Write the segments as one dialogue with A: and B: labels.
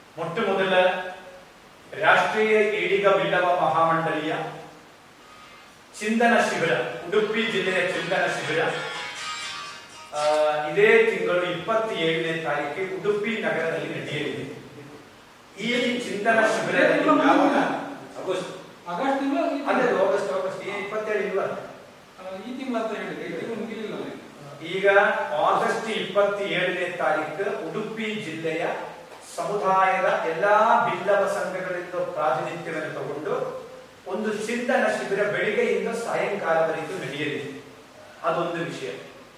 A: ಮೊಟ್ಟ ಮೊದಲ ರಾಷ್ಟ್ರೀಯ ಈಡಿಗ ಬಿಲ್ಲವ ಮಹಾಮಂಡಳಿಯ ಚಿಂತನ ಶಿಬಿರ ಉಡುಪಿ ಜಿಲ್ಲೆಯ ಚಿಂತನ ಶಿಬಿರ ಆ, ಇದೇ ತಿಂಗಳು ಇಪ್ಪತ್ತೇಳನೇ ತಾರೀಕಿಗೆ ಉಡುಪಿ ನಗರದಲ್ಲಿ ನಡೆಯಲಿದೆ ಈ ಚಿಂತನ ಶಿಬಿರದಲ್ಲಿ
B: ಯಾವಾಗ?
A: ಆಗಸ್ಟ್
B: ಆಗಸ್ಟ್ ತಿಂಗಳು ಈ
A: ಅದೇ
B: ತಿಂಗಳು.
A: ಆಗಸ್ಟ್ ಆಗಸ್ಟ್ ಈ ಇಪ್ಪತ್ತೇಳು ಇಲ್ವಾ
B: ಆ, ಈ ತಿಂಗಳು ಅಂತ ಹೇಳಿದ್ರೆ ಈ ತಿಂಗಳು ಮುಗಿಲಿಲ್ಲ ಅಲ್ಲಿ.
A: ಈಗ ಆಗಸ್ಟ್ ಇಪ್ಪತ್ತೇಳನೇ ತಾರೀಕು ಉಡುಪಿ ಜಿಲ್ಲೆಯ ಸಮುದಾಯದ ಎಲ್ಲಾ ಬಿಲ್ಲವ ಸಂಘಗಳಿಂದ ಪ್ರಾತಿನಿಧ್ಯವನ್ನು ತಗೊಂಡು ಒಂದು ಚಿಂತನ ಶಿಬಿರ ಬೆಳಿಗ್ಗೆಯಿಂದ ಸಾಯಂಕಾಲವರೆಗೂ ನಡೆಯಲಿದೆ ಅದೊಂದು ವಿಷಯ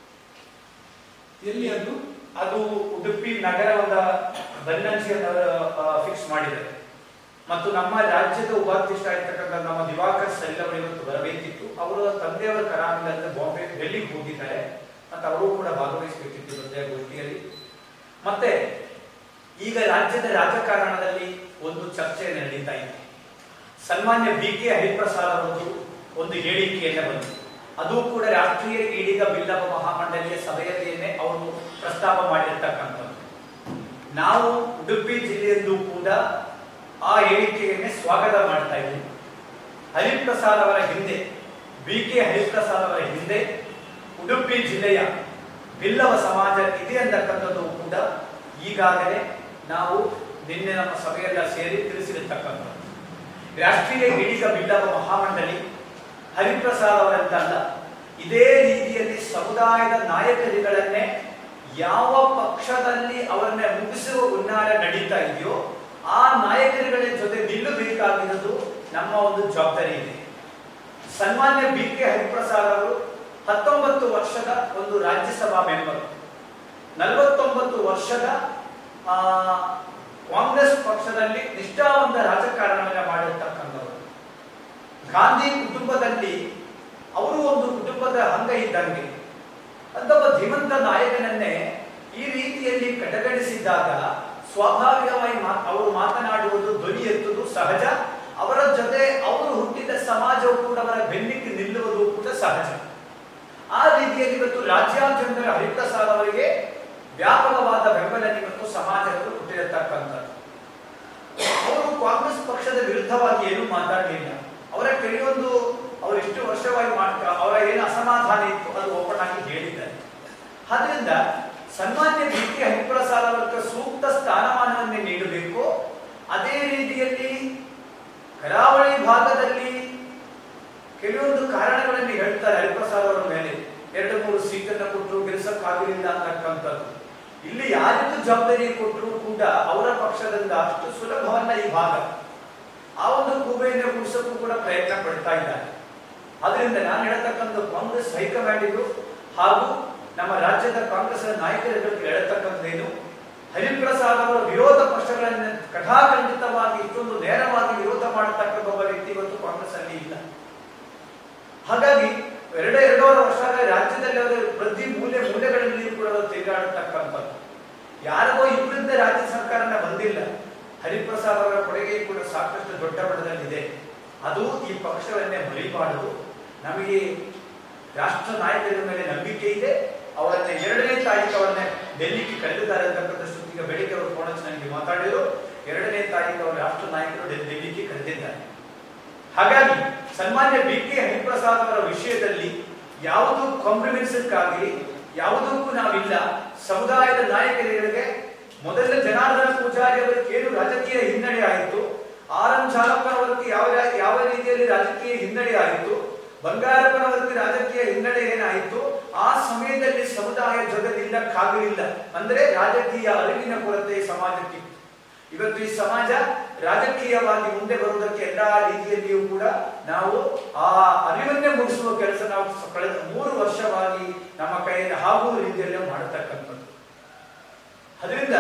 B: ಎಲ್ಲಿ ಅದು
A: ಅದು ಉಡುಪಿ ನಗರದ ಬನ್ನಂಚಿಯವರು ಫಿಕ್ಸ್ ಮಾಡಿದ್ದಾರೆ ಮತ್ತು ನಮ್ಮ ರಾಜ್ಯದ ಉಪಾಧ್ಯಕ್ಷ ಆಗಿರ್ತಕ್ಕಂಥ ನಮ್ಮ ದಿವಾಕರ್ ಸೈಲ್ ಅವರು ಇವತ್ತು ಬರಬೇಕಿತ್ತು ಅವರ ತಂದೆಯವರ ಕರಾಮಿನಲ್ಲಿ ಬಾಂಬೆ ಡೆಲ್ಲಿಗೆ ಹೋಗಿದ್ದಾರೆ ಮತ್ತು ಅವರು ಕೂಡ ಭಾಗವಹಿಸಬೇಕಿತ್ತು ಹೃದಯ ಗೋಷ್ಠಿಯಲ್ಲಿ ಮತ್ತೆ ಈಗ ರಾಜ್ಯದ ರಾಜಕಾರಣದಲ್ಲಿ ಒಂದು ಚರ್ಚೆ ನಡೀತಾ ಇದೆ ಸನ್ಮಾನ್ಯ ಬಿ ಕೆ ಹರಿಪ್ರಸಾದ್ ಅವರದ್ದು ಒಂದು ಹೇಳಿಕೆಯನ್ನ ಬಂತು ಅದು ಕೂಡ ರಾಷ್ಟ್ರೀಯ ಈಡಿಗ ಬಿಲ್ಲವ ಮಹಾಮಂಡಳಿಯ ಸಭೆಯಲ್ಲಿಯೇ ಅವರು ಪ್ರಸ್ತಾಪ ಮಾಡಿರ್ತಕ್ಕಂಥದ್ದು ನಾವು ಉಡುಪಿ ಜಿಲ್ಲೆಯಲ್ಲೂ ಕೂಡ ಆ ಹೇಳಿಕೆಯನ್ನೇ ಸ್ವಾಗತ ಮಾಡ್ತಾ ಇದ್ದೀವಿ ಹರಿಪ್ರಸಾದ್ ಅವರ ಹಿಂದೆ ಬಿ ಕೆ ಹರಿಪ್ರಸಾದ್ ಅವರ ಹಿಂದೆ ಉಡುಪಿ ಜಿಲ್ಲೆಯ ಬಿಲ್ಲವ ಸಮಾಜ ಇದೆ ಅಂತಕ್ಕಂಥದ್ದು ಕೂಡ ಈಗಾಗಲೇ ನಾವು ನಿನ್ನೆ ನಮ್ಮ ಸಭೆಯಲ್ಲ ಸೇರಿ ತಿಳಿಸಿರತಕ್ಕಂಥದ್ದು ರಾಷ್ಟ್ರೀಯ ಈಡಿಗ ಬಿಲ್ಲವ ಮಹಾಮಂಡಳಿ ಹರಿಪ್ರಸಾದ್ ಅವರಂತಲ್ಲ ಇದೇ ರೀತಿಯಲ್ಲಿ ಸಮುದಾಯದ ನಾಯಕರುಗಳನ್ನೇ ಯಾವ ಪಕ್ಷದಲ್ಲಿ ಅವರನ್ನ ಮುಗಿಸುವ ಹುನ್ನಾರ ನಡೀತಾ ಇದೆಯೋ ಆ ನಾಯಕರುಗಳ ಜೊತೆ ನಿಲ್ಲಬೇಕಾಗಿರೋದು ನಮ್ಮ ಒಂದು ಜವಾಬ್ದಾರಿ ಇದೆ ಸನ್ಮಾನ್ಯ ಬಿ ಕೆ ಹರಿಪ್ರಸಾದ್ ಅವರು ಹತ್ತೊಂಬತ್ತು ವರ್ಷದ ಒಂದು ರಾಜ್ಯಸಭಾ ಮೆಂಬರ್ ನಲವತ್ತೊಂಬತ್ತು ವರ್ಷದ ಆ, ಕಾಂಗ್ರೆಸ್ ಪಕ್ಷದಲ್ಲಿ ನಿಷ್ಠಾವಂತ ರಾಜಕಾರಣವನ್ನ ಮಾಡಿರ್ತಕ್ಕಂಥವರು ಗಾಂಧಿ ಕುಟುಂಬದಲ್ಲಿ ಅವರು ಒಂದು ಕುಟುಂಬದ ಅಂಗ ಇದ್ದಂಗೆ ಅಂತೊಬ್ಬ ಧೀಮಂತ ನಾಯಕನನ್ನೇ ಈ ರೀತಿಯಲ್ಲಿ ಕಡೆಗಣಿಸಿದಾಗ ಸ್ವಾಭಾವಿಕವಾಗಿ ಮಾ- ಅವರು ಮಾತನಾಡುವುದು ಧ್ವನಿ ಎತ್ತುವುದು ಸಹಜ ಅವರ ಜೊತೆ ಅವರು ಹುಟ್ಟಿದ ಸಮಾಜವು ಕೂಡ ಅವರ ಬೆನ್ನಿಗೆ ನಿಲ್ಲುವುದು ಕೂಡ ಸಹಜ ಆ ರೀತಿಯಲ್ಲಿ ಇವತ್ತು ರಾಜ್ಯಾದ್ಯಂತ ಹರಿಪ್ರಸಾದ್ ಅವರಿಗೆ ವ್ಯಾಪಕವಾದ ಬೆಂಬಲ ಇವತ್ತು ಸಮಾಜಗಳು ಕೊಟ್ಟಿರತಕ್ಕಂಥದ್ದು ಅವರು ಕಾಂಗ್ರೆಸ್ ಪಕ್ಷದ ವಿರುದ್ಧವಾಗಿ ಏನು ಮಾತಾಡಲಿಲ್ಲ ಅವರ ಕೆಲವೊಂದು ಅವರು ಇಷ್ಟು ವರ್ಷವಾಗಿ ಮಾಡ್ತಾ ಅವರ ಏನು ಅಸಮಾಧಾನ ಇತ್ತು ಅದು ಓಪನ್ ಆಗಿ ಹೇಳಿದ್ದಾರೆ ಆದ್ರಿಂದ ಸನ್ಮಾನ್ಯ ಬಿ ಕೆ ಹರಿಪ್ರಸಾದ್ ಅವರಿಗೆ ಸೂಕ್ತ ಸ್ಥಾನಮಾನವನ್ನೇ ನೀಡಬೇಕು ಅದೇ ರೀತಿಯಲ್ಲಿ ಕರಾವಳಿ ಭಾಗದಲ್ಲಿ ಕೆಲವೊಂದು ಕಾರಣಗಳನ್ನು ಹೇಳ್ತಾರೆ ಹರಿಪ್ರಸಾದ್ ಅವರ ಮೇಲೆ ಎರಡು ಮೂರು ಸೀಟನ್ನು ಕೊಟ್ಟರು ಗೆಲ್ಸಕ್ಕಾಗಲಿಲ್ಲ ಅಂತಕ್ಕಂಥದ್ದು ಇಲ್ಲಿ ಯಾರಿಗೂ ಜವಾಬ್ದಾರಿ ಕೊಟ್ಟರು ಕೂಡ ಅವರ ಪಕ್ಷದಿಂದ ಅಷ್ಟು ಸುಲಭವಲ್ಲ ಈ ಭಾಗ ಆ ಒಂದು ಕೂಬೆಯನ್ನು ಉಳಿಸಕ್ಕೂ ಕೂಡ ಪ್ರಯತ್ನ ಪಡ್ತಾ ಇದ್ದಾರೆ ಅದರಿಂದ ನಾನು ಹೇಳ್ತಕ್ಕಂಥ ಕಾಂಗ್ರೆಸ್ ಹೈಕಮಾಂಡಿಗೂ ಹಾಗೂ ನಮ್ಮ ರಾಜ್ಯದ ಕಾಂಗ್ರೆಸ್ ನಾಯಕರುಗಳು ಹೇಳತಕ್ಕಂಥದ್ದೇನು ಹರಿಪ್ರಸಾದ್ ಅವರ ವಿರೋಧ ಪಕ್ಷಗಳನ್ನು ಕಠಾಖಂಡಿತವಾಗಿ ಇಷ್ಟೊಂದು ನೇರವಾಗಿ ವಿರೋಧ ಮಾಡತಕ್ಕಂಥ ಒಬ್ಬ ವ್ಯಕ್ತಿ ಇವತ್ತು ಕಾಂಗ್ರೆಸ್ ಅಲ್ಲಿ ಇಲ್ಲ ಹಾಗಾಗಿ ಎರಡು ಎರಡೂವರೆ ವರ್ಷ ರಾಜ್ಯದಲ್ಲಿ ಅವರ ಪ್ರತಿ ಮೂಲೆ ಮೂಲೆಗಳಲ್ಲಿ ಕೂಡ ಅವರು ತಿರುಗಾಡತಕ್ಕಂಥದ್ದು ಯಾರಿಗೋ ಇಬ್ಬರಿಂದ ರಾಜ್ಯ ಸರ್ಕಾರನ ಬಂದಿಲ್ಲ ಹರಿಪ್ರಸಾದ್ ಅವರ ಕೊಡುಗೆ ಕೂಡ ಸಾಕಷ್ಟು ದೊಡ್ಡ ಮಟ್ಟದಲ್ಲಿದೆ ಅದು ಈ ಪಕ್ಷವನ್ನೇ ಮರಿಬಾರದು ನಮಗೆ ರಾಷ್ಟ್ರ ನಾಯಕರ ಮೇಲೆ ನಂಬಿಕೆ ಇದೆ ಅವರನ್ನ ಎರಡನೇ ತಾರೀಕು ಅವರನ್ನ ಡೆಲ್ಲಿಗೆ ಕರೆದಿದ್ದಾರೆ ಅಂತಕ್ಕಂಥದ್ದು ಈಗ ಬೆಳಿಗ್ಗೆ ಅವರು ಫೋನ್ ಹಚ್ಚಿ ನನಗೆ ಮಾತಾಡಿದ್ರು ಎರಡನೇ ತಾರೀಕು ಅವರು ರಾಷ್ಟ್ರ ನಾಯಕರು ಡೆ- ಡೆಲ್ಲಿಗೆ ಕರೆದಿದ್ದಾರೆ ಹಾಗಾಗಿ ಸನ್ಮಾನ್ಯ ಬಿ ಕೆ ಹರಿಪ್ರಸಾದ್ ಅವರ ವಿಷಯದಲ್ಲಿ ಯಾವುದು ಕಾಂಪ್ರಮೈಸಕ್ಕಾಗಲಿ ಯಾವುದಕ್ಕೂ ನಾವಿಲ್ಲ ಸಮುದಾಯದ ನಾಯಕರಿಗೆ ಮೊದಲ ಜನಾರ್ದನ ಪೂಜಾರಿ ಅವರಿಗೆ ಏನು ರಾಜಕೀಯ ಹಿನ್ನಡೆ ಆಯಿತು ಆರ್ ಎಂ ಚಾಲಪ್ಪನವರಿಗೆ ಯಾವ ಯಾವ ರೀತಿಯಲ್ಲಿ ರಾಜಕೀಯ ಹಿನ್ನಡೆ ಆಯಿತು ಬಂಗಾರಪ್ಪನವರಿಗೆ ರಾಜಕೀಯ ಹಿನ್ನಡೆ ಏನಾಯಿತು ಆ ಸಮಯದಲ್ಲಿ ಸಮುದಾಯ ಜೊತೆ ನಿಲ್ಲಕ್ಕಾಗಲಿಲ್ಲ ಅಂದ್ರೆ ರಾಜಕೀಯ ಅರಿವಿನ ಕೊರತೆ ಸಮಾಜಕ್ಕೆ ಇವತ್ತು ಈ ಸಮಾಜ ರಾಜಕೀಯವಾಗಿ ಮುಂದೆ ಬರುವುದಕ್ಕೆ ಎಲ್ಲಾ ರೀತಿಯಲ್ಲಿಯೂ ಕೂಡ ನಾವು ಆ ಅರಿವನ್ನೇ ಮೂಡಿಸುವ ಕೆಲಸ ನಾವು ಸ- ಕಳೆದ ಮೂರು ವರ್ಷವಾಗಿ ನಮ್ಮ ಕೈಯಲ್ಲಿ ಆಗುವ ರೀತಿಯಲ್ಲಿ ಮಾಡತಕ್ಕಂಥದ್ದು ಅದರಿಂದ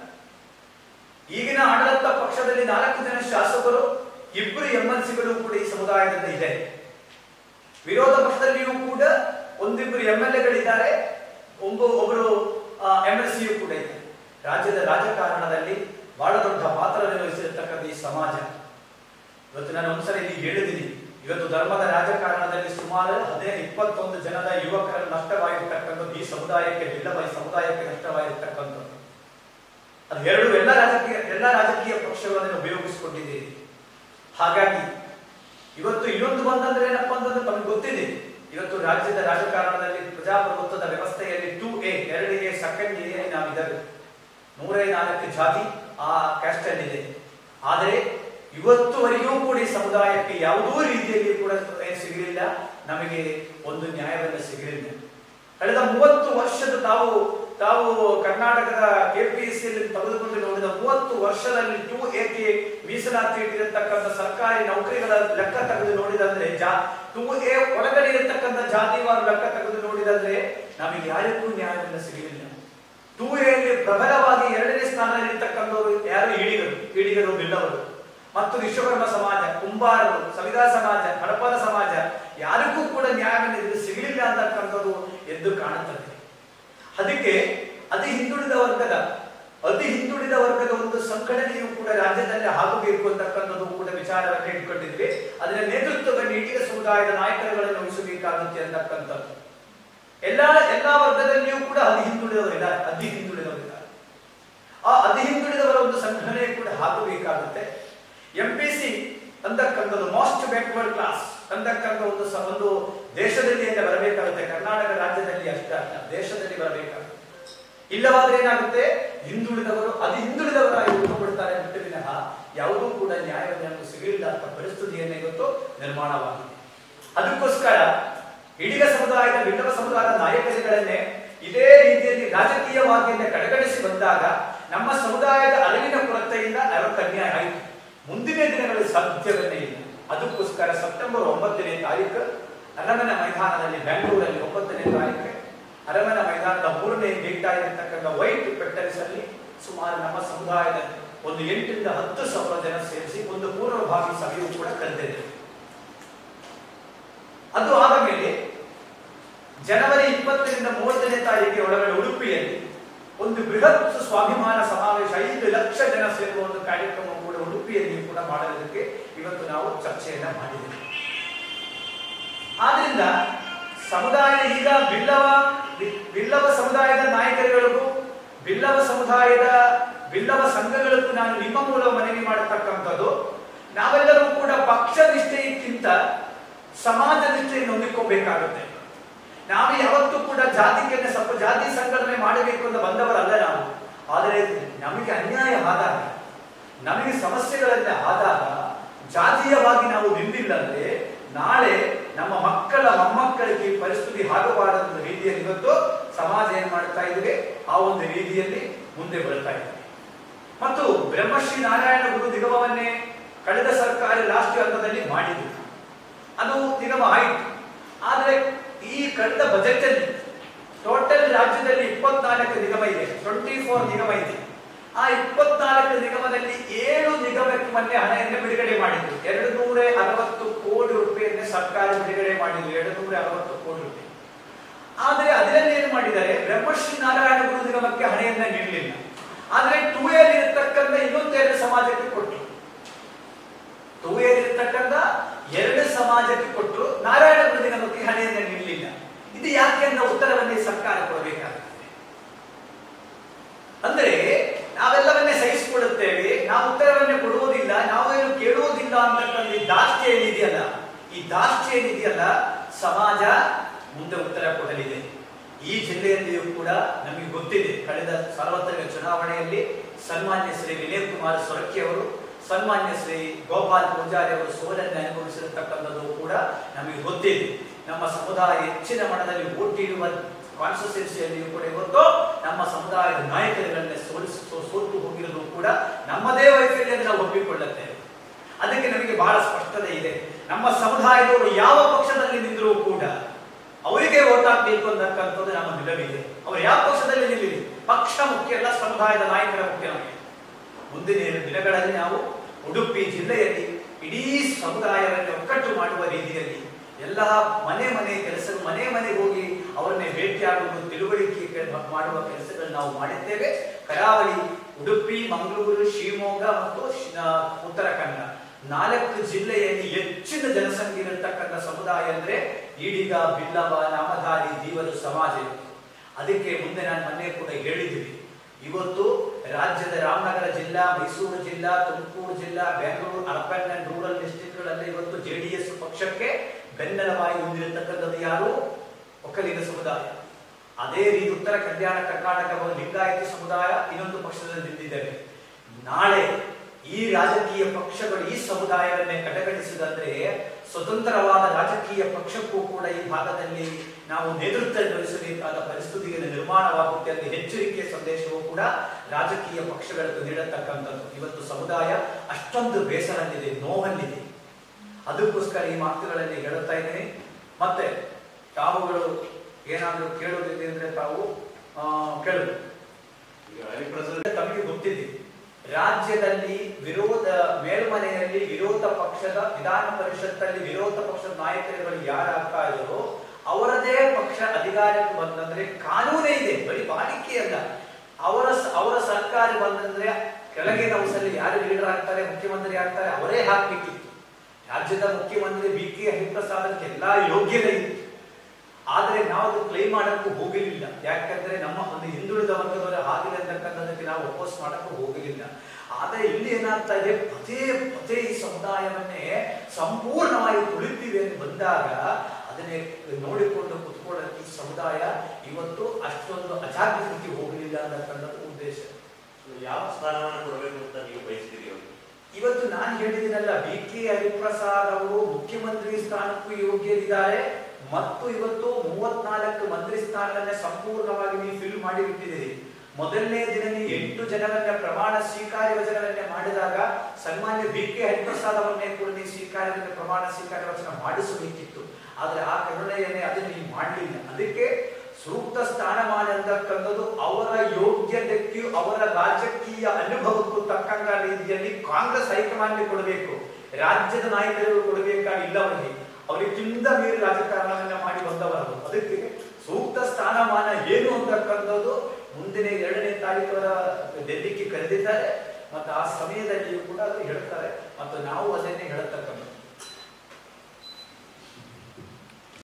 A: ಈಗಿನ ಆಡಳಿತ ಪಕ್ಷದಲ್ಲಿ ನಾಲ್ಕು ಜನ ಶಾಸಕರು ಇಬ್ಬರು ಎಂಎಲ್ಸಿಗಳು ಕೂಡ ಈ ಸಮುದಾಯದಿಂದ ಇದೆ ವಿರೋಧ ಪಕ್ಷದಲ್ಲಿಯೂ ಕೂಡ ಒಂದಿಬ್ಬರು ಎಂ ಎಲ್ ಎಗಳಿದ್ದಾರೆ ಒಬ್ಬ ಒಬ್ಬರು ಎಂ ಎಲ್ ಸಿಯು ಕೂಡ ಇದೆ ರಾಜ್ಯದ ರಾಜಕಾರಣದಲ್ಲಿ ಬಹಳ ದೊಡ್ಡ ಪಾತ್ರ ನಿರ್ವಹಿಸಿರ್ತಕ್ಕಂಥ ಈ ಸಮಾಜ ಇವತ್ತು ನಾನು ಒಂದ್ಸಲ ಇಲ್ಲಿ ಹೇಳಿದ್ದೀನಿ ಇವತ್ತು ಧರ್ಮದ ರಾಜಕಾರಣದಲ್ಲಿ ಸುಮಾರು ಹದಿನೈದು ಇಪ್ಪತ್ತೊಂದು ಜನದ ಯುವಕರ ನಷ್ಟವಾಗಿರ್ತಕ್ಕಂಥದ್ದು ಈ ಸಮುದಾಯಕ್ಕೆ ಬಿಲ್ಲವ ಈ ಸಮುದಾಯಕ್ಕೆ ನಷ್ಟವಾಗಿರ್ತಕ್ಕಂಥದ್ದು ಅದು ಎರಡು ಎಲ್ಲ ರಾಜಕೀಯ ಎಲ್ಲ ರಾಜಕೀಯ ಪಕ್ಷಗಳನ್ನು ಉಪಯೋಗಿಸಿಕೊಂಡಿದ್ದೀರಿ ಹಾಗಾಗಿ ಇವತ್ತು ಇನ್ನೊಂದು ಬಂದಂದ್ರೆ ಏನಪ್ಪಾ ಅಂತಂದ್ರೆ ತಮಗೆ ಗೊತ್ತಿದೆ ಇವತ್ತು ರಾಜ್ಯದ ರಾಜಕಾರಣದಲ್ಲಿ ಪ್ರಜಾಪ್ರಭುತ್ವದ ವ್ಯವಸ್ಥೆಯಲ್ಲಿ ಟೂ ಎ ಎರಡು ಎ ಸೆಕೆಂಡ್ ಎ ನಾವಿದ್ದೇವೆ ನೂರೇ ನಾಲ್ಕು ಜಾತಿ ಆ ಕ್ಯಾಸ್ಟ್ ಅಲ್ಲಿ ಇದೆ ಆದರೆ ಇವತ್ತುವರೆಗೂ ಕೂಡ ಈ ಸಮುದಾಯಕ್ಕೆ ಯಾವುದೋ ರೀತಿಯಲ್ಲಿ ಕೂಡ ಏನ್ ಸಿಗಲಿಲ್ಲ ನಮಗೆ ಒಂದು ನ್ಯಾಯವನ್ನು ಸಿಗಲಿಲ್ಲ ಕಳೆದ ಮೂವತ್ತು ವರ್ಷದ ತಾವು ತಾವು ಕರ್ನಾಟಕದ ಕೆಪಿಎಸ್ಸಿಯಲ್ಲಿ ತೆಗೆದುಕೊಂಡು ನೋಡಿದ ಮೂವತ್ತು ವರ್ಷದಲ್ಲಿ ಟೂ ಎಗೆ ಮೀಸಲಾತಿ ಇಟ್ಟಿರತಕ್ಕಂಥ ಸರ್ಕಾರಿ ನೌಕರಿಗಳ ಲೆಕ್ಕ ತೆಗೆದು ನೋಡಿದಂದ್ರೆ ಜಾ ಟೂ ಎ ಒಳಗಡೆ ಇರತಕ್ಕಂಥ ಜಾತಿವಾರು ಲೆಕ್ಕ ತೆಗೆದು ನೋಡಿದಂದ್ರೆ ನಮಗೆ ಯಾರಿಗೂ ನ್ಯಾಯವನ್ನು ಸಿಗಲಿಲ್ಲ ಟೂ ಎಲ್ಲಿ ಪ್ರಬಲವಾಗಿ ಎರಡನೇ ಸ್ಥಾನದಲ್ಲಿರ್ತಕ್ಕಂಥವರು ಯಾರು ಈಡಿಗರು ಈಡಿಗರು ಬಿಲ್ಲವರು ಮತ್ತು ವಿಶ್ವಕರ್ಮ ಸಮಾಜ ಕುಂಬಾರರು ಸವಿತಾ ಸಮಾಜ ಹಡಪದ ಸಮಾಜ ಯಾರಿಗೂ ಕೂಡ ನ್ಯಾಯವನ್ನು ಇದು ಸಿಗಲಿಲ್ಲ ಅಂತಕ್ಕಂಥದ್ದು ಎದ್ದು ಕಾಣುತ್ತದೆ ಅದಕ್ಕೆ ಅತಿ ಹಿಂದುಳಿದ ವರ್ಗದ ಅತಿ ಹಿಂದುಳಿದ ವರ್ಗದ ಒಂದು ಸಂಘಟನೆಯು ಕೂಡ ರಾಜ್ಯದಲ್ಲಿ ಆಗಬೇಕು ಅಂತಕ್ಕಂಥದ್ದು ಕೂಡ ವಿಚಾರವನ್ನು ಇಟ್ಕೊಂಡಿದ್ವಿ ಅದರ ನೇತೃತ್ವವನ್ನು ಈಡಿಗ ಸಮುದಾಯದ ನಾಯಕರುಗಳನ್ನು ವಹಿಸಬೇಕಾಗುತ್ತೆ ಅಂತಕ್ಕಂಥದ್ದು ಎಲ್ಲಾ ಎಲ್ಲಾ ವರ್ಗದಲ್ಲಿಯೂ ಕೂಡ ಅತಿ ಹಿಂದುಳಿದವರಿದ್ದಾರೆ ಅತಿ ಹಿಂದುಳಿದವರಿದ್ದಾರೆ ಆ ಅತಿ ಹಿಂದುಳಿದವರ ಒಂದು ಸಂಘಟನೆ ಕೂಡ ಆಗಬೇಕಾಗುತ್ತೆ ಎಂ ಪಿ ಸಿ ಅಂತಕ್ಕಂಥದ್ದು ಮೋಸ್ಟ್ ಬ್ಯಾಕ್ವರ್ಡ್ ಕ್ಲಾಸ್ ಅಂತಕ್ಕಂಥ ಒಂದು ಸ- ಒಂದು ದೇಶದಲ್ಲಿ ಅಂತ ಬರಬೇಕಾಗುತ್ತೆ ಕರ್ನಾಟಕ ರಾಜ್ಯದಲ್ಲಿ ಅಷ್ಟೇ ಅಲ್ಲ ದೇಶದಲ್ಲಿ ಬರಬೇಕಾಗುತ್ತೆ ಇಲ್ಲವಾದ್ರೆ ಏನಾಗುತ್ತೆ ಹಿಂದುಳಿದವರು ಅತಿ ಹಿಂದುಳಿದವರಾಗಿ ಉಳ್ಕೊಬಿಡ್ತಾರೆ ಬಿಟ್ಟು ವಿನಃ ಯಾವುದೂ ಕೂಡ ನ್ಯಾಯವನ್ನು ಸಿಗಲಿಲ್ಲ ಅಂತ ಪರಿಸ್ಥಿತಿಯನ್ನು ಇವತ್ತು ನಿರ್ಮಾಣವಾಗಿದೆ ಅದಕ್ಕೋಸ್ಕರ ಇಡೀ ಸಮುದಾಯದ ಬಿಲ್ಲವ ಸಮುದಾಯದ ನಾಯಕರುಗಳನ್ನೇ ಇದೇ ರೀತಿಯಲ್ಲಿ ರಾಜಕೀಯವಾಗಿ ಕಡೆಗಣಿಸಿ ಬಂದಾಗ ನಮ್ಮ ಸಮುದಾಯದ ಅರಿವಿನ ಕೊರತೆಯಿಂದ ಅವರ ಅನ್ಯಾಯ ಆಯಿತು ಮುಂದಿನ ದಿನಗಳಲ್ಲಿ ಸಾಧ್ಯವನ್ನೇ ಇಲ್ಲ ಅದಕ್ಕೋಸ್ಕರ ಸೆಪ್ಟೆಂಬರ್ ಒಂಬತ್ತನೇ ತಾರೀಕು ಅರಮನೆ ಮೈದಾನದಲ್ಲಿ ಬೆಂಗಳೂರಲ್ಲಿ ಒಂಬತ್ತನೇ ತಾರೀಕು ಅರಮನೆ ಮೈದಾನದ ಮೂರನೇ ಗೇಟ್ ಆಗಿರತಕ್ಕಂಥ ವೈಟ್ ಪೆಟ್ಟರಿಸಲ್ಲಿ ಸುಮಾರು ನಮ್ಮ ಸಮುದಾಯದ ಒಂದು ಎಂಟರಿಂದ ಹತ್ತು ಸಾವಿರ ಜನ ಸೇರಿಸಿ ಒಂದು ಪೂರ್ವಭಾವಿ ಸಭೆಯು ಕೂಡ ಕರೆದಿದೆ ಅದು ಆದ ಮೇಲೆ ಜನವರಿ ಇಪ್ಪತ್ತರಿಂದ ಮೂವತ್ತನೇ ತಾರೀಕಿನ ಒಳಗಡೆ ಉಡುಪಿಯಲ್ಲಿ ಒಂದು ಬೃಹತ್ ಸ್ವಾಭಿಮಾನ ಸಮಾವೇಶ ಐದು ಲಕ್ಷ ಜನ ಸೇರುವ ಒಂದು ಕಾರ್ಯಕ್ರಮ ಕೂಡ ಉಡುಪಿಯಲ್ಲಿ ಕೂಡ ಮಾಡೋದಕ್ಕೆ ಇವತ್ತು ನಾವು ಚರ್ಚೆಯನ್ನ ಮಾಡಿದ್ದೇವೆ ಆದ್ರಿಂದ ಸಮುದಾಯ ಈಗ ಬಿಲ್ಲವ ಬಿ- ಬಿಲ್ಲವ ಸಮುದಾಯದ ನಾಯಕರುಗಳಿಗೂ ಬಿಲ್ಲವ ಸಮುದಾಯದ ಬಿಲ್ಲವ ಸಂಘಗಳಿಗೂ ನಾನು ನಿಮ್ಮ ಮೂಲ ಮನವಿ ಮಾಡತಕ್ಕಂಥದ್ದು ನಾವೆಲ್ಲರೂ ಕೂಡ ಪಕ್ಷ ನಿಷ್ಠೆಯಕ್ಕಿಂತ ಸಮಾಜ ನಿಷ್ಠೆಯನ್ನು ಹೊಂದಿಕೋಬೇಕಾಗುತ್ತೆ ನಾವು ಯಾವತ್ತೂ ಕೂಡ ಜಾತಿಗೆ ಸ್ವಲ್ಪ ಜಾತಿ ಸಂಘಟನೆ ಮಾಡಬೇಕು ಅಂತ ಬಂದವರಲ್ಲ ನಾವು ಆದರೆ ನಮಗೆ ಅನ್ಯಾಯ ಆದಾಗ ನಮಗೆ ಸಮಸ್ಯೆಗಳೆಲ್ಲ ಆದಾಗ ಜಾತೀಯವಾಗಿ ನಾವು ನಿಂದಿಲ್ಲ ಅಂದ್ರೆ ನಾಳೆ ನಮ್ಮ ಮಕ್ಕಳ ಮೊಮ್ಮಕ್ಕಳಿಗೆ ಈ ಪರಿಸ್ಥಿತಿ ಆಗಬಾರದ ರೀತಿಯಲ್ಲಿ ಇವತ್ತು ಸಮಾಜ ಏನ್ ಮಾಡ್ತಾ ಇದ್ರೆ ಆ ಒಂದು ರೀತಿಯಲ್ಲಿ ಮುಂದೆ ಬರ್ತಾ ಇದೆ ಮತ್ತು ಬ್ರಹ್ಮಶ್ರೀ ನಾರಾಯಣ ಗುರು ನಿಗಮವನ್ನೇ ಕಳೆದ ಸರ್ಕಾರ ಲಾಸ್ಟ್ ಹಂತದಲ್ಲಿ ಮಾಡಿದ್ರು ಅದು ನಿಗಮ ಆಯಿತು ಆದ್ರೆ ಈ ಕಳೆದ ಬಜೆಟ್ ಅಲ್ಲಿ ಟೋಟಲ್ ರಾಜ್ಯದಲ್ಲಿ ಇಪ್ಪತ್ನಾಲ್ಕು ನಿಗಮ ಇದೆ ಟ್ವೆಂಟಿ ಫೋರ್ ನಿಗಮ ಇದೆ ಆ ಇಪ್ಪತ್ನಾಲ್ಕು ನಿಗಮದಲ್ಲಿ ಏಳು ನಿಗಮಕ್ಕೆ ಮೊನ್ನೆ ಹಣವನ್ನು ಬಿಡುಗಡೆ ಮಾಡಿದ್ರು ಎರಡು ನೂರ ಅರವತ್ತು ಕೋಟಿ ರೂಪಾಯಿಯನ್ನೇ ಸರ್ಕಾರ ಬಿಡುಗಡೆ ಮಾಡಿದ್ರು ಎರಡು ನೂರ ಅರವತ್ತು ಕೋಟಿ ರೂಪಾಯಿ ಆದ್ರೆ ಅದರಲ್ಲಿ ಏನ್ ಮಾಡಿದ್ದಾರೆ ಬ್ರಹ್ಮಶ್ರೀ ನಾರಾಯಣ ಗುರು ನಿಗಮಕ್ಕೆ ಹಣೆಯನ್ನ ನೀಡಲಿಲ್ಲ ಆದ್ರೆ ಟೂ ಎಲ್ ಇರತಕ್ಕಂಥ ಇನ್ನೊಂದೆರಡು ಸಮಾಜಕ್ಕೆ ಕೊಟ್ಟರು ಟೂ ಎಲ್ ಇರತಕ್ಕಂಥ ಎರಡು ಸಮಾಜಕ್ಕೆ ಕೊಟ್ಟರು ನಾರಾಯಣ ಗುರು ನಿಗಮಕ್ಕೆ ಹಣೆಯನ್ನ ನೀಡಲಿಲ್ಲ ಇದು ಯಾಕೆ ಅನ್ನೋ ಉತ್ತರವನ್ನೇ ಸರ್ಕಾರ ಕೊಡಬೇಕಾಗುತ್ತೆ ಅಂದ್ರೆ ನಾವೆಲ್ಲವನ್ನೇ ಸಹಿಸಿಕೊಳ್ಳುತ್ತೇವೆ ನಾವು ಉತ್ತರವನ್ನೇ ಕೊಡುವುದಿಲ್ಲ ನಾವೇನು ಕೇಳುವುದಿಲ್ಲ ಅಂತಕ್ಕಂಥ ಈ ದಾಷ್ಟ್ಯ ಏನಿದೆಯಲ್ಲ ಈ ದಾಷ್ಟ್ಯ ಏನಿದೆಯಲ್ಲ ಸಮಾಜ ಮುಂದೆ ಉತ್ತರ ಕೊಡಲಿದೆ ಈ ಜಿಲ್ಲೆಯಲ್ಲಿಯೂ ಕೂಡ ನಮಗೆ ಗೊತ್ತಿದೆ ಕಳೆದ ಸಾರ್ವತ್ರಿಕ ಚುನಾವಣೆಯಲ್ಲಿ ಸನ್ಮಾನ್ಯ ಶ್ರೀ ವಿನಯ್ ಕುಮಾರ್ ಸೊರಕಿ ಅವರು ಸನ್ಮಾನ್ಯ ಶ್ರೀ ಗೋಪಾಲ್ ಪೂಜಾರಿ ಅವರು ಸೋಲನ್ನು ಅನುಭವಿಸಿರತಕ್ಕಂಥದ್ದು ಕೂಡ ನಮಗೆ ಗೊತ್ತಿದೆ ನಮ್ಮ ಸಮುದಾಯ ಹೆಚ್ಚಿನ ಮಟ್ಟದಲ್ಲಿ ಓಟಿಡುವ ಕಾನ್ಸ್ಟಿಟ್ಯೂನ್ಸಿಯಲ್ಲಿಯೂ ಕೂಡ ಇವತ್ತು ನಮ್ಮ ಸಮುದಾಯದ ನಾಯಕರುಗಳನ್ನ ಸೋಲಿಸಿ ಸೋ- ಸೋತು ಹೋಗಿರೋದು ಕೂಡ ನಮ್ಮದೇ ವೈಫಲ್ಯ ನಾವು ಒಪ್ಪಿಕೊಳ್ಳುತ್ತೇವೆ ಅದಕ್ಕೆ ನಮಗೆ ಬಹಳ ಸ್ಪಷ್ಟತೆ ಇದೆ ನಮ್ಮ ಸಮುದಾಯದವರು ಯಾವ ಪಕ್ಷದಲ್ಲಿ ನಿಂತರೂ ಕೂಡ ಅವರಿಗೆ ಓಟ್ ಹಾಕ್ಬೇಕು ಅಂತಕ್ಕಂಥದ್ದು ನಮ್ಮ ನಿಲವಿದೆ ಅವರು ಯಾವ ಪಕ್ಷದಲ್ಲಿ ನಿಲ್ಲಲಿ ಪಕ್ಷ ಮುಖ್ಯ ಅಲ್ಲ ಸಮುದಾಯದ ನಾಯಕರ ಮುಖ್ಯ ನಮಗೆ ಮುಂದಿನ ದಿನಗಳಲ್ಲಿ ನಾವು ಉಡುಪಿ ಜಿಲ್ಲೆಯಲ್ಲಿ ಇಡೀ ಸಮುದಾಯವನ್ನು ಒಕ್ಕಟ್ಟು ಮಾಡುವ ರೀತಿಯಲ್ಲಿ ಎಲ್ಲ ಮನೆ ಮನೆ ಕೆಲಸ ಮನೆ ಮನೆಗೆ ಹೋಗಿ ಅವರನ್ನೇ ಭೇಟಿಯಾಗುವುದು ತಿಳುವಳಿಕೆ ಕೆಲ- ಮಾಡುವ ಕೆಲಸಗಳನ್ನು ನಾವು ಮಾಡಿದ್ದೇವೆ ಕರಾವಳಿ ಉಡುಪಿ ಮಂಗಳೂರು ಶಿವಮೊಗ್ಗ ಮತ್ತು ಶಿ- ಆ, ಉತ್ತರ ಕನ್ನಡ ನಾಲ್ಕು ಜಿಲ್ಲೆಯಲ್ಲಿ ಹೆಚ್ಚಿನ ಜನಸಂಖ್ಯೆ ಇರತಕ್ಕಂಥ ಸಮುದಾಯ ಅಂದ್ರೆ ಈಡಿಗ ಬಿಲ್ಲವ ನಾಮಧಾರಿ ದೀವರು ಸಮಾಜ ಇತ್ತು. ಅದಕ್ಕೆ ಮುಂದೆ ನಾನು ಮೊನ್ನೆ ಕೂಡ ಹೇಳಿದ್ದೀವಿ ಇವತ್ತು ರಾಜ್ಯದ ರಾಮನಗರ ಜಿಲ್ಲಾ ಮೈಸೂರು ಜಿಲ್ಲಾ ತುಮಕೂರು ಜಿಲ್ಲಾ ಬೆಂಗಳೂರು ಅರ್ಬನ್ ಅಂಡ್ ರೂರಲ್ ಡಿಸ್ಟ್ರಿಕ್ಟ್ಗಳಲ್ಲಿ ಇವತ್ತು ಜೆಡಿಎಸ್ ಪಕ್ಷಕ್ಕೆ ಬೆನ್ನೆಲುಬಾಗಿ ಹೊಂದಿರತಕ್ಕಂಥದ್ದು ಯಾರು ಒಕ್ಕಲಿಗ ಸಮುದಾಯ ಅದೇ ರೀತಿ ಉತ್ತರ ಕಲ್ಯಾಣ ಕರ್ನಾಟಕ ಲಿಂಗಾಯತ ಸಮುದಾಯ ಇನ್ನೊಂದು ಪಕ್ಷದಲ್ಲಿ ನಿಂತಿದ್ದೇವೆ ನಾಳೆ ಈ ರಾಜಕೀಯ ಪಕ್ಷಗಳು ಈ ಸಮುದಾಯವನ್ನೇ ಕಡೆಗಣಿಸಿದಂದ್ರೆ ಸ್ವತಂತ್ರವಾದ ರಾಜಕೀಯ ಪಕ್ಷಕ್ಕೂ ಕೂಡ ಈ ಭಾಗದಲ್ಲಿ ನಾವು ನೇತೃತ್ವ ವಹಿಸಬೇಕಾದ ಪರಿಸ್ಥಿತಿಯಲ್ಲಿ ನಿರ್ಮಾಣವಾಗುತ್ತೆ ಅಂತ ಎಚ್ಚರಿಕೆಯ ಸಂದೇಶವೂ ಕೂಡ ರಾಜಕೀಯ ಪಕ್ಷಗಳಿಗೆ ನೀಡತಕ್ಕಂಥದ್ದು ಇವತ್ತು ಸಮುದಾಯ ಅಷ್ಟೊಂದು ಬೇಸರಲ್ಲಿದೆ ನೋವಲ್ಲಿದೆ ಅದಕ್ಕೋಸ್ಕರ ಈ ಮಾತುಗಳಲ್ಲಿ ಹೇಳುತ್ತಾ ಇದ್ದೀನಿ ಮತ್ತೆ ತಾವುಗಳು ಏನಾದರೂ ಕೇಳೋದಿದೆ ಅಂದ್ರೆ ತಾವು ಆ, ಕೇಳುದು
C: ಈಗ ಹರಿಪ್ರಸಾದ್
A: ತಮಗೆ ಗೊತ್ತಿದೆ ರಾಜ್ಯದಲ್ಲಿ ವಿರೋಧ ಮೇಲ್ಮನೆಯಲ್ಲಿ ವಿರೋಧ ಪಕ್ಷದ ವಿಧಾನ ಪರಿಷತ್ತಲ್ಲಿ ವಿರೋಧ ಪಕ್ಷದ ನಾಯಕರುಗಳು ಯಾರಾಗ್ತಾ ಇದ್ದಾರೋ ಅವರದೇ ಪಕ್ಷ ಅಧಿಕಾರಕ್ಕೆ ಬಂದಂದ್ರೆ ಕಾನೂನೇ ಇದೆ ಬರೀ ಬಾಳಿಕೆ ಅಲ್ಲ ಅವರ ಸ- ಅವರ ಸರ್ಕಾರ ಬಂದಂದ್ರೆ ಕೆಳಗಿನ ಹೌಸಲ್ಲಿ ಯಾರು ಲೀಡರ್ ಆಗ್ತಾರೆ ಮುಖ್ಯಮಂತ್ರಿ ಆಗ್ತಾರೆ ಅವರೇ ಹಾಕ್ಬೇಕಿತ್ತು ರಾಜ್ಯದ ಮುಖ್ಯಮಂತ್ರಿ ಬಿ ಕೆ ಹರಿಪ್ರಸಾದಕ್ಕೆ ಎಲ್ಲಾ ಯೋಗ್ಯತೆ ಇತ್ತು ಆದ್ರೆ ನಾವು ಅದು ಕ್ಲೈಮ್ ಮಾಡಕ್ಕೂ ಹೋಗಲಿಲ್ಲ ಯಾಕಂದ್ರೆ ನಮ್ಮ ಒಂದು ಹಿಂದುಳಿದ ವರ್ಗದವರ ಹಾಗಿದೆ ಅಂತಕ್ಕಂಥದಕ್ಕೆ ನಾವು ಒಪ್ಪೋಸ್ ಮಾಡಕ್ಕೂ ಹೋಗಲಿಲ್ಲ ಆದ್ರೆ ಇಲ್ಲಿ ಏನಾಗ್ತಾ ಇದೆ ಪದೇ ಪದೇ ಈ ಸಮುದಾಯವನ್ನೇ ಸಂಪೂರ್ಣವಾಗಿ ತುಳಿತೀವಿ ಅಂತ ಬಂದಾಗ ಅದನ್ನೇ ನೋಡಿಕೊಂಡು ಕುತ್ಕೊಳ್ಳೋಕೆ ಈ ಸಮುದಾಯ ಇವತ್ತು ಅಷ್ಟೊಂದು ಅಜಾಗೃತಿಗೆ ಹೋಗಲಿಲ್ಲ ಅಂತಕ್ಕಂಥದ್ದು ಉದ್ದೇಶ
C: ಯಾವ ಸ್ಥಾನಮಾನ ಕೊಡಬೇಕು ಅಂತ ನೀವು ಬಯಸ್ತೀರಿ ಅವ್ರಿಗೆ
A: ಇವತ್ತು ನಾನು ಹೇಳಿದಿನಲ್ಲ ಬಿ ಕೆ ಹರಿಪ್ರಸಾದ್ ಅವರು ಮುಖ್ಯಮಂತ್ರಿ ಸ್ಥಾನಕ್ಕೂ ಯೋಗ್ಯರಿದ್ದಾರೆ ಮತ್ತು ಇವತ್ತು ಮೂವತ್ನಾಲ್ಕು ಮಂತ್ರಿ ಸ್ಥಾನವನ್ನ ಸಂಪೂರ್ಣವಾಗಿ ನೀವು ಫಿಲ್ ಮಾಡಿ ಬಿಟ್ಟಿದ್ದೀರಿ ಮೊದಲನೇ ದಿನನೇ ಎಂಟು ಜನರನ್ನ ಪ್ರಮಾಣ ಸ್ವೀಕಾರ ವಚನವನ್ನೇ ಮಾಡಿದಾಗ ಸನ್ಮಾನ್ಯ ಬಿ ಕೆ ಹರಿಪ್ರಸಾದ್ ಅವರನ್ನೇ ಕೂಡ ನೀವು ಸ್ವೀಕಾರದಿಂದ ಪ್ರಮಾಣ ಸ್ವೀಕಾರ ವಚನ ಮಾಡಿಸಬೇಕಿತ್ತು ಆದ್ರೆ ಆ ಕರುಣೆಯನ್ನೇ ಅದನ್ನು ನೀವು ಮಾಡಲಿಲ್ಲ ಅದಕ್ಕೆ ಸೂಕ್ತ ಸ್ಥಾನಮಾನ ಅಂತಕ್ಕಂಥದ್ದು ಅವರ ಯೋಗ್ಯತೆಗೂ ಅವರ ರಾಜಕೀಯ ಅನುಭವಕ್ಕೂ ತಕ್ಕಂಗ ರೀತಿಯಲ್ಲಿ ಕಾಂಗ್ರೆಸ್ ಹೈಕಮಾಂಡ್ ಕೊಡಬೇಕು ರಾಜ್ಯದ ನಾಯಕರು ಕೊಡಬೇಕಾಗಿಲ್ಲ ಅವರಿಗೆ ಅವರಿಗಿಂತ ಮೀರಿ ರಾಜಕಾರಣವನ್ನ ಮಾಡಿ ಬಂದವರು ಅದಕ್ಕೆ ಸೂಕ್ತ ಸ್ಥಾನಮಾನ ಏನು ಅಂತಕ್ಕಂಥದ್ದು ಮುಂದಿನ ಎರಡನೇ ತಾರೀಕರ ಡೆಲ್ಲಿಗೆ ಕರೆದಿದ್ದಾರೆ ಮತ್ತು ಆ ಸಮಯದಲ್ಲಿಯೂ ಕೂಡ ಅದು ಹೇಳ್ತಾರೆ ಮತ್ತು ನಾವು ಅದನ್ನೇ ಹೇಳತಕ್ಕಂಥದ್ದು